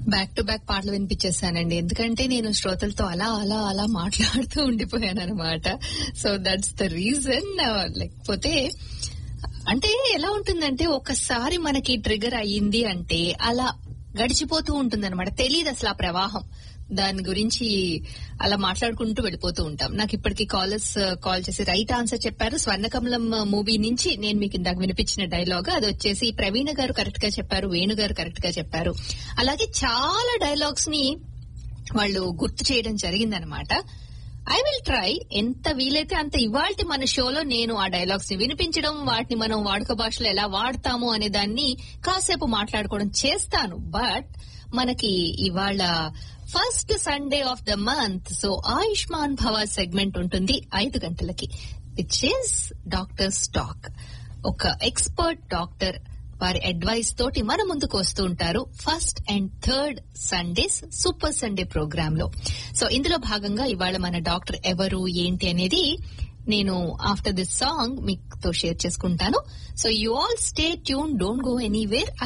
back to back పాటలు వినిపించేసానండి ఎందుకంటే నేను శ్రోతలతో అలా అలా అలా మాట్లాడుతూ ఉండిపోయాను అనమాట సో దట్స్ ద రీజన్ లేకపోతే అంటే ఎలా ఉంటుందంటే ఒకసారి మనకి ట్రిగర్ అయ్యింది అంటే అలా గడిచిపోతూ ఉంటుంది అనమాట తెలియదు అసలు ఆ ప్రవాహం దాని గురించి అలా మాట్లాడుకుంటూ వెళ్ళిపోతూ ఉంటాం నాకు ఇప్పటికి కాలర్స్ కాల్ చేసి రైట్ ఆన్సర్ చెప్పారు స్వర్ణకమలం మూవీ నుంచి నేను మీకు ఇందాక వినిపించిన డైలాగ్ అది వచ్చేసి ప్రవీణ గారు కరెక్ట్ గా చెప్పారు వేణు గారు కరెక్ట్ గా చెప్పారు అలాగే చాలా డైలాగ్స్ ని వాళ్ళు గుర్తు చేయడం జరిగిందనమాట ఐ విల్ ట్రై ఎంత వీలైతే అంత ఇవాళ మన షోలో నేను ఆ డైలాగ్స్ ని వినిపించడం వాటిని మనం వాడుక భాషలో ఎలా వాడతాము అనే దాన్ని కాసేపు మాట్లాడుకోవడం చేస్తాను బట్ మనకి ఇవాళ first Sunday of the month so Ayushman Bhava segment ఉంటుంది ఐదు గంటలకి విచ్ ఇస్ డాక్టర్ స్టాక్ ఒక ఎక్స్పర్ట్ డాక్టర్ వారి అడ్వైస్ తోటి మన ముందుకు వస్తూ ఉంటారు first and third Sundays super Sunday program లో సో ఇందులో భాగంగా ఇవాళ మన డాక్టర్ ఎవరు ఏంటి అనేది నేను ఆఫ్టర్ దిస్ సాంగ్ మీతో షేర్ చేసుకుంటాను so you all stay tune don't go anywhere